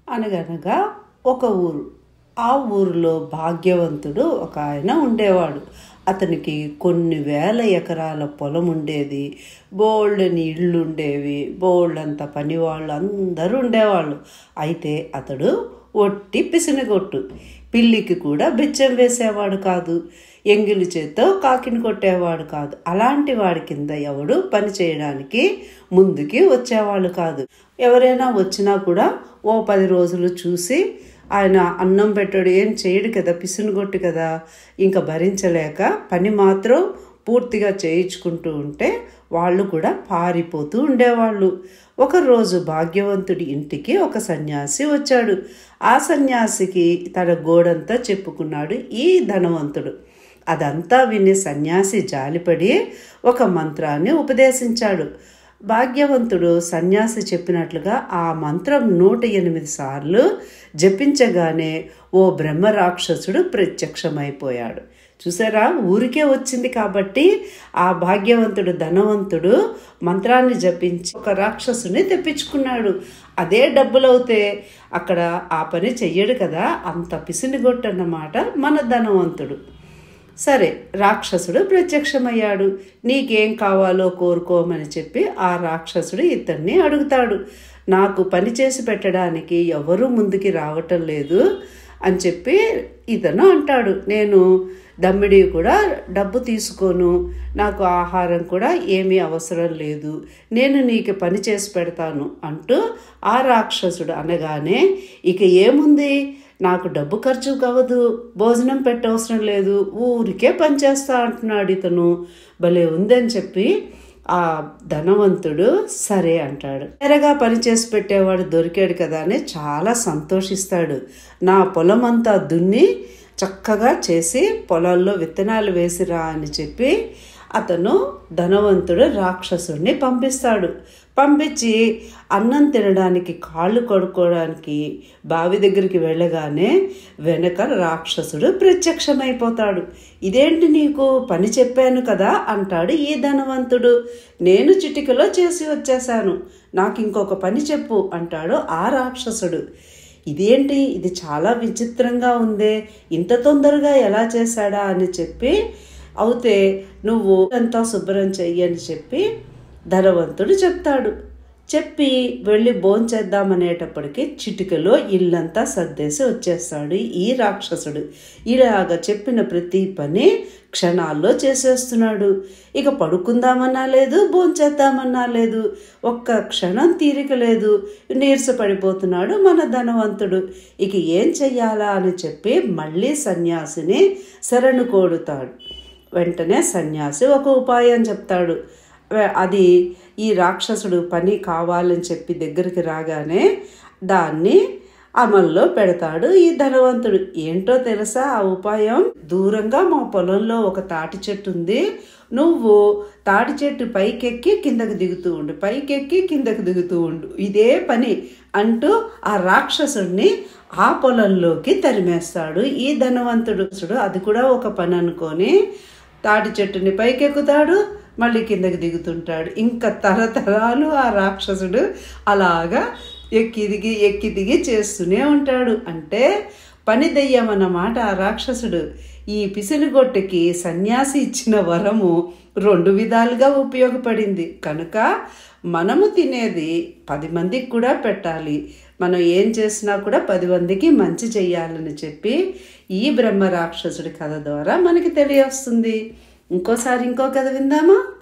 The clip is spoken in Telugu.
అనగనగా ఒక ఊరు ఆ ఊరిలో భాగ్యవంతుడు ఒక ఆయన ఉండేవాడు అతనికి కొన్ని వేల ఎకరాల పొలం ఉండేది బోల్డని ఇళ్ళు ఉండేవి బోల్డ్ అంత పని వాళ్ళు అందరూ ఉండేవాళ్ళు అయితే అతడు ఒట్టి పిసినగొట్టు పిల్లికి కూడా బిచ్చం వేసేవాడు కాదు ఎంగిలి చేత్తో కాకిని కొట్టేవాడు కాదు అలాంటి వాడి కింద ఎవడు పని చేయడానికి ముందుకి వచ్చేవాళ్ళు కాదు ఎవరైనా వచ్చినా కూడా ఓ పది రోజులు చూసి ఆయన అన్నం పెట్టాడు ఏం చేయడు కదా పిసునుగొట్టు కదా ఇంకా భరించలేక పని మాత్రం పూర్తిగా చేయించుకుంటూ ఉంటే వాళ్ళు కూడా పారిపోతూ ఉండేవాళ్ళు ఒకరోజు భాగ్యవంతుడి ఇంటికి ఒక సన్యాసి వచ్చాడు ఆ సన్యాసికి తన గోడంతా చెప్పుకున్నాడు ఈ ధనవంతుడు అదంతా విని సన్యాసి జాలిపడి ఒక మంత్రాన్ని ఉపదేశించాడు భాగ్యవంతుడు సన్యాసి చెప్పినట్లుగా ఆ మంత్రం నూట ఎనిమిది సార్లు జపించగానే ఓ బ్రహ్మ రాక్షసుడు ప్రత్యక్షమైపోయాడు చూసారా ఊరికే వచ్చింది కాబట్టి ఆ భాగ్యవంతుడు ధనవంతుడు మంత్రాన్ని జపించి ఒక రాక్షసుని తెప్పించుకున్నాడు అదే డబ్బులవుతే అక్కడ ఆ పని చెయ్యడు కదా అంత పిసినిగొట్టన్నమాట మన ధనవంతుడు సరే రాక్షసుడు ప్రత్యక్షమయ్యాడు నీకేం కావాలో కోరుకోమని చెప్పి ఆ రాక్షసుడు ఇతన్ని అడుగుతాడు నాకు పని చేసి పెట్టడానికి ఎవరు ముందుకి రావటం లేదు అని చెప్పి ఇతను అంటాడు నేను దమ్మిడి కూడా డబ్బు తీసుకోను నాకు ఆహారం కూడా ఏమీ అవసరం లేదు నేను నీకు పని చేసి పెడతాను అంటూ ఆ రాక్షసుడు అనగానే ఇక ఏముంది నాకు డబ్బు ఖర్చు కావదు భోజనం పెట్టవసరం లేదు ఊరికే పనిచేస్తా అంటున్నాడు ఇతను భలే ఉందని చెప్పి ఆ ధనవంతుడు సరే అంటాడు ఎరగా పనిచేసి పెట్టేవాడు దొరికాడు కదా అని చాలా సంతోషిస్తాడు నా పొలం అంతా దున్ని చక్కగా చేసి పొలాల్లో విత్తనాలు వేసిరా అని చెప్పి అతను ధనవంతుడు రాక్షసుడిని పంపిస్తాడు పంపించి అన్నం తినడానికి కాళ్ళు కడుక్కోవడానికి బావి దగ్గరికి వెళ్ళగానే వెనక రాక్షసుడు ప్రత్యక్షమైపోతాడు ఇదేంటి నీకు పని చెప్పాను కదా అంటాడు ఈ ధనవంతుడు నేను చిటికలో చేసి వచ్చేసాను నాకు ఇంకొక పని చెప్పు అంటాడు ఆ రాక్షసుడు ఇదేంటి ఇది చాలా విచిత్రంగా ఉందే ఇంత తొందరగా ఎలా చేశాడా అని చెప్పి అవుతే నువ్వు అంతా శుభ్రం చెయ్యని చెప్పి ధనవంతుడు చెప్తాడు చెప్పి వెళ్ళి భోంచేద్దామనేటప్పటికి చిటికలో ఇల్లంతా సర్దేసి వచ్చేస్తాడు ఈ రాక్షసుడు ఇలాగ చెప్పిన ప్రతి పని క్షణాల్లో చేసేస్తున్నాడు ఇక పడుకుందామన్నా లేదు భోంచేద్దామన్నా లేదు ఒక్క క్షణం తీరిక లేదు నీరసపడిపోతున్నాడు మన ధనవంతుడు ఇక ఏం చెయ్యాలా అని చెప్పి మళ్ళీ సన్యాసిని శరణు కోడుతాడు వెంటనే సన్యాసి ఒక ఉపాయం చెప్తాడు అది ఈ రాక్షసుడు పని కావాలని చెప్పి దగ్గరికి రాగానే దాన్ని అమల్లో పెడతాడు ఈ ధనవంతుడు ఏంటో తెలుసా ఆ ఉపాయం దూరంగా మా పొలంలో ఒక తాటి చెట్టు ఉంది నువ్వు తాటి చెట్టు పైకెక్కి కిందకి దిగుతూ ఉండు పైకెక్కి కిందకి దిగుతూ ఉండు ఇదే పని అంటూ ఆ రాక్షసుడిని ఆ పొలంలోకి తరిమేస్తాడు ఈ ధనవంతుడు అది కూడా ఒక పని అనుకొని తాటి చెట్టుని పైకెక్కుతాడు మళ్ళీ కిందకి దిగుతుంటాడు ఇంకా తరతరాలు ఆ రాక్షసుడు అలాగా ఎక్కి దిగి ఎక్కి దిగి చేస్తూనే ఉంటాడు అంటే పని దెయ్యం అన్నమాట ఆ రాక్షసుడు ఈ పిసినిగొట్టెకి సన్యాసి ఇచ్చిన వరము రెండు విధాలుగా ఉపయోగపడింది కనుక మనము తినేది పది మందికి కూడా పెట్టాలి మనం ఏం చేసినా కూడా పది మందికి మంచి చెయ్యాలని చెప్పి ఈ బ్రహ్మ రాక్షసుడి కథ ద్వారా మనకి తెలియవస్తుంది ఇంకోసారి ఇంకో కథ విందామా